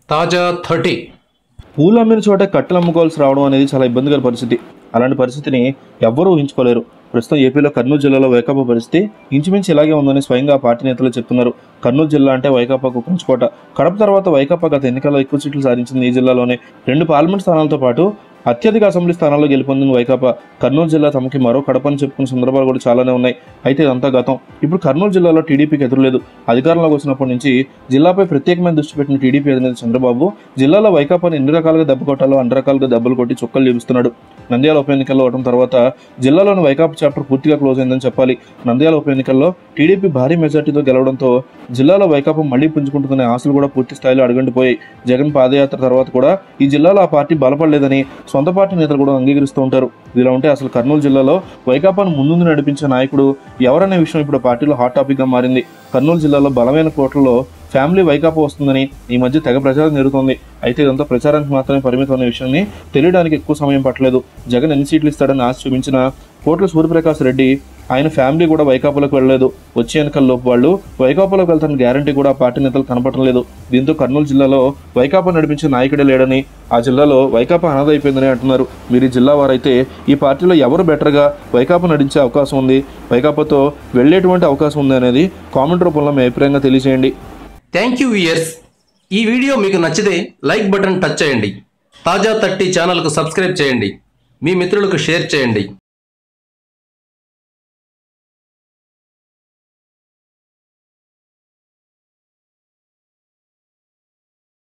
తాజా థర్టీ పూలు అమ్మిన చోట కట్టెలు అమ్ముకోవాల్సి రావడం అనేది చాలా ఇబ్బందికర పరిస్థితి అలాంటి పరిస్థితిని ఎవ్వరూ ఊహించుకోలేరు ప్రస్తుతం ఏపీలో కర్నూలు జిల్లాలో వైకాపా పరిస్థితి ఇంచుమించు ఇలాగే ఉందని స్వయంగా ఆ పార్టీ నేతలు చెప్తున్నారు కర్నూలు జిల్లా అంటే వైకాపాకు కంచుకోట కడప తర్వాత వైకాపా గత ఎన్నికల్లో ఎక్కువ సీట్లు సాధించింది ఈ జిల్లాలోనే రెండు పార్లమెంట్ స్థానాలతో పాటు అత్యధిక అసెంబ్లీ స్థానాల్లో గెలుపొందిన వైకాపా కర్నూలు జిల్లా తమకి మరో కడపని చెప్పుకున్న సందర్భాలు కూడా చాలానే ఉన్నాయి అయితే ఇదంతా గతం ఇప్పుడు కర్నూలు జిల్లాలో టీడీపీకి ఎదురులేదు అధికారంలోకి వచ్చినప్పటి నుంచి జిల్లాపై ప్రత్యేకమైన దృష్టి పెట్టిన టీడీపీ అధినేత చంద్రబాబు జిల్లాలో వైకాపాని ఎన్ని రకాలుగా దెబ్బ కొట్టాలో అన్ని రకాలుగా దెబ్బలు కొట్టి చుక్కలు చూపిస్తున్నాడు నంద్యాల ఉప ఎన్నికల్లో ఓటం తర్వాత జిల్లాలోని వైకాపా చాప్టర్ పూర్తిగా క్లోజ్ అయిందని చెప్పాలి నంద్యాల ఉప ఎన్నికల్లో టీడీపీ భారీ మెజార్టీతో గెలవడంతో జిల్లాలో వైకాపా మళ్లీ పుంజుకుంటుందనే ఆశలు కూడా పూర్తి స్థాయిలో అడుగంటిపోయాయి జగన్ పాదయాత్ర తర్వాత కూడా ఈ జిల్లాలో ఆ పార్టీ బలపడలేదని సొంత పార్టీ నేతలు కూడా అంగీకరిస్తూ ఉంటారు ఇలా ఉంటే అసలు కర్నూలు జిల్లాలో వైకాపాను ముందుండి నడిపించే నాయకుడు ఎవరనే విషయం ఇప్పుడు పార్టీలో హాట్ టాపిక్ గా మారింది కర్నూలు జిల్లాలో బలమైన కోట్లలో ఫ్యామిలీ వైకాపా వస్తుందని ఈ మధ్య తెగ ప్రచారం జరుగుతోంది అయితే ఇదంతా ప్రచారానికి మాత్రమే పరిమితం అనే విషయాన్ని తెలియడానికి ఎక్కువ సమయం పట్టలేదు జగన్ ఎన్ని సీట్లు ఇస్తాడని ఆశ చూపించిన కోట్ల సూర్యప్రకాష్ రెడ్డి ఆయన ఫ్యామిలీ కూడా వైకాపాలకు వెళ్ళలేదు వచ్చే ఎన్నికల్లోపు వాళ్ళు వైకాపాలోకి వెళ్తారని గ్యారంటీ కూడా ఆ పార్టీ నేతలు కనపడటం లేదు దీంతో కర్నూలు జిల్లాలో వైకాపా నడిపించే నాయకుడే లేడని ఆ జిల్లాలో వైకాపా అనాథ అయిపోయిందని అంటున్నారు మీరు ఈ జిల్లా వారైతే ఈ పార్టీలో ఎవరు బెటర్గా వైకాపా నడిచే అవకాశం ఉంది వైకాపాతో వెళ్ళేటువంటి అవకాశం ఉంది అనేది కామెంట్ రూపంలో మీ అభిప్రాయంగా తెలియజేయండి థ్యాంక్ యూ ఇయర్స్ ఈ వీడియో మీకు నచ్చితే లైక్ బటన్ టచ్ చేయండి తాజా థర్టీ ఛానల్కు సబ్స్క్రైబ్ చేయండి మీ మిత్రులకు షేర్ చేయండి